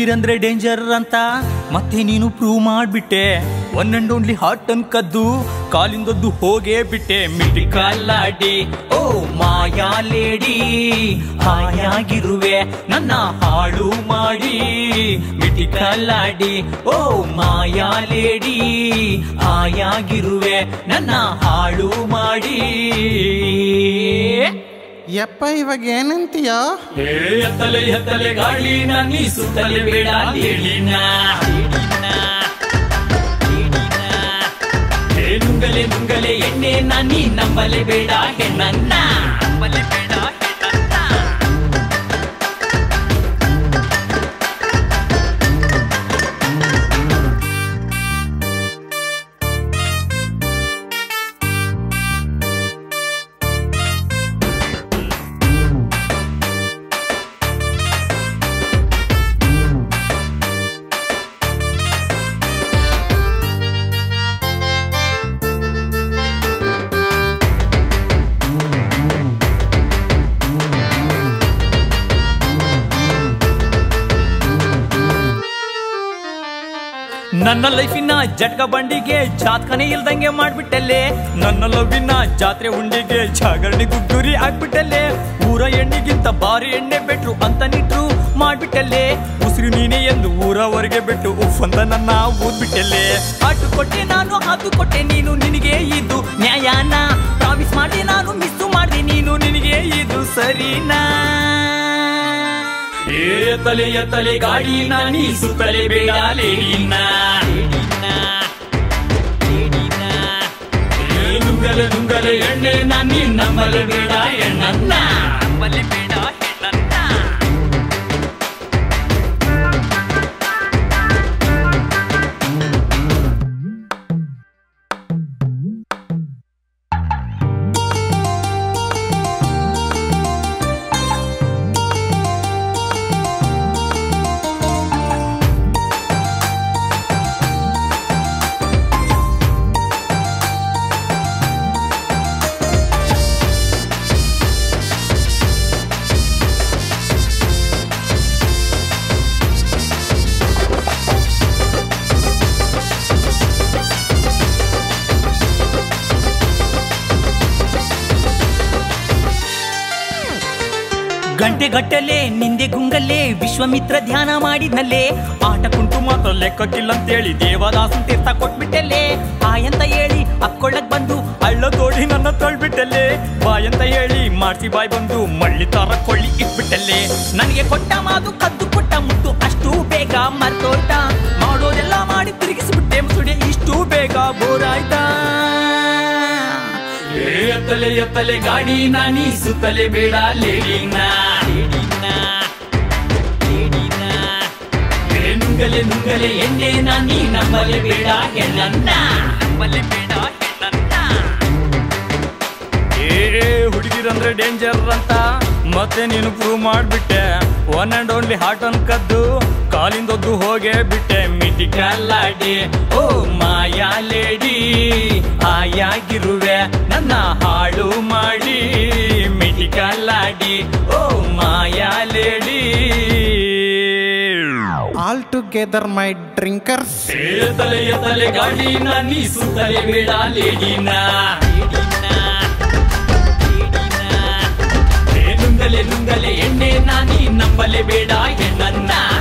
ಹುಡುಗಿರಂದ್ರೆ danger ಅಂತ ಮತ್ತೆ ನೀನು ಪ್ರೂವ್ ಮಾಡ್ಬಿಟ್ಟೆ ಒನ್ ಅಂಡ್ ಓನ್ಲಿ ಹಾರ್ಟ್ ಅನ್ ಕದ್ದು ಕಾಲಿಂದದ್ದು ಹೋಗೇ ಬಿಟ್ಟೆ ಮಿಟಿ ಕಾಲಾಡಿ ಓ ಮಾಯಾ ಲೇಡಿ ಹಾಯಾಗಿರುವೆ ನನ್ನ ಹಾಳು ಮಾಡಿ ಮಿಟಿ ಕಾಲಾಡಿ ಓ ಮಾಯಾ ಲೇಡಿ ಹಾಯಾಗಿರುವೆ ನನ್ನ ಹಾಳು ಮಾಡಿ ಯಪ್ಪ ಇವಾಗ ಏನಂತೀಯೋ ಏ ಎತ್ತಲೆ ಎತ್ತಲೆ ಗಾಳಿನ ನೀ ಸುತ್ತಲೆ ಬೇಡ ಹೇಳಿನ ಏ ನುಂಗಲೆ ನುಂಗಲೆ ಎಣ್ಣೆ ನೀ ನಂಬಲೆ ಬೇಡ ಹೆಣ್ಣನ್ನ ನಂಬಲೆ ಬೇಡ ಹೆಣ್ಣನ್ನ ನನ್ನ ಲೈಫಿನ ಜಟ್ಕ ಬಂಡಿಗೆ ಜಾತ್ಕನೇ ಇಲ್ದಂಗೆ ಮಾಡ್ಬಿಟ್ಟಲ್ಲೇ ನನ್ನ ಲವ್ವಿನ ಜಾತ್ರೆ ಉಂಡಿಗೆ ಜಾಗರಣೆ ಗುಗ್ಗುರಿ ಆಗ್ಬಿಟ್ಟಲ್ಲೇ ಊರ ಎಣ್ಣೆಗಿಂತ ಬಾರಿ ಎಣ್ಣೆ ಬೆಟ್ರು ಅಂತ ನಿಟ್ರು ಮಾಡ್ಬಿಟ್ಟಲ್ಲೇ ಉಸಿರು ನೀನೆ ಎಂದು ಊರವರೆಗೆ ಬಿಟ್ಟು ಉಫ್ ಅಂತ ನನ್ನ ಊದ್ಬಿಟ್ಟಲ್ಲೇ ಆಟು ಕೊಟ್ಟೆ ನಾನು ಅದು ಕೊಟ್ಟೆ ನೀನು ನಿನಗೆ ಇದು ನ್ಯಾಯನ ಪ್ರಾಮಿಸ್ ಮಾಡಿ ನಾನು ಮಿಸ್ ಮಾಡಿದೆ ನೀನು ನಿನಗೆ ಇದು ಸರಿನಾ ಏ ತಲೆ ಎತ್ತಲೆ ಗಾಡಿನ ನೀ ಸುತ್ತಲೆ ಬೇಡ ಲೇಡಿನ ಏ ನುಂಗಲೆ ನುಂಗಲೆ ಎಣ್ಣೆ ನೀ ನಂಬಲೆ ಬೇಡ ಎಣ್ಣನ್ನ ನಂಬಲೆ ಬೇಡ ಹೆಣ್ಣನ್ನ ಗಂಟೆ ಗಟ್ಟಲೆ ನಿಂದೆ ಗುಂಗಲ್ಲೇ ವಿಶ್ವಮಿತ್ರ ಧ್ಯಾನ ಮಾಡಿದ್ನಲ್ಲೇ ಆಟ ಕುಂಟು ಮಾತ್ರ ಲೆಕ್ಕಕ್ಕಿಲ್ಲ ಅಂತೇಳಿ ದೇವದಾಸನ್ ತೀರ್ಥ ಕೊಟ್ಬಿಟ್ಟಲ್ಲೇ ಬಾಯಂತ ಹೇಳಿ ಅಕ್ಕೊಳ್ಳಕ್ ಬಂದು ಹಳ್ಳ ತೋಡಿ ನನ್ನ ತೊಳ್ಬಿಟ್ಟಲ್ಲೇ ಬಾಯಂತ ಹೇಳಿ ಮಾಡ್ಸಿ ಬಾಯ್ ಬಂದು ಮಳ್ಳಿ ತರ ಕೊಳ್ಳಿ ಇಟ್ಬಿಟ್ಟಲ್ಲೇ ನನಗೆ ಕೊಟ್ಟ ಮಾತು ಕದ್ದು ಕೊಟ್ಟ ಮುತ್ತು ಅಷ್ಟು ಬೇಗ ಮರ್ತೋಯ್ತ ಮಾಡೋದೆಲ್ಲ ಮಾಡಿ ತಿರುಗಿಸ್ಬಿಟ್ಟೆ ಮುಸುಡೆ ಇಷ್ಟು ಬೇಗ ಬೋರಾಯ್ತಾ ಏ ಎತ್ತಲೆ ಎತ್ತಲೆ ಗಾಡಿ ನಾನಿ ಸುತ್ತಲೆ ಬೇಡ ಲೇಡಿನ ಏ ನುಂಗಲೆ ನುಂಗಲೆ ಎಣ್ಣೆ ನಾನಿ ನಂಬಲೆ ಬೇಡ ಹೆಣ್ಣನ್ನ ನಂಬಲೆ ಬೇಡ ಹೆಣ್ಣನ್ನ ಏ ಹುಡುಗಿರಂದ್ರೆ ಡೇಂಜರ್ ಅಂತ ಮತ್ತೆ ನೀನು ಪ್ರೂವ್ ಮಾಡ್ಬಿಟ್ಟೆ ಒನ್ ಅಂಡ್ ಓನ್ಲಿ ಹಾರ್ಟ್ ಅನ್ ಕದ್ದು ಕಾಲಿಂದೊದ್ದು ಹೋಗೇ ಬಿಟ್ಟೆ ಮಿಟಿ ಕಲ್ಲಾಡಿ ಓ ಮಾಯಾ ಲೇಡಿ ಆಯಾಗಿರುವೆ ನನ್ನ ಹಾಳು ಮಾಡಿ ಮಿಟಿ ಕಲ್ಲಾಡಿ ಓ ಮಾಯಾ lady all together my drinkers ತಲೆ ಎತ್ತಲೆ ಗಾಡಿನ ನೀ ಸುತ್ತಲೆ ಬೇಡ ಲೇಡಿನ ಏ ನುಂಗಲೆ ನುಂಗಲೆ ಎಣ್ಣೆ ನಾನಿ ನಂಬಲೆ ಬೇಡ ಹೆಣ್ಣನ್ನ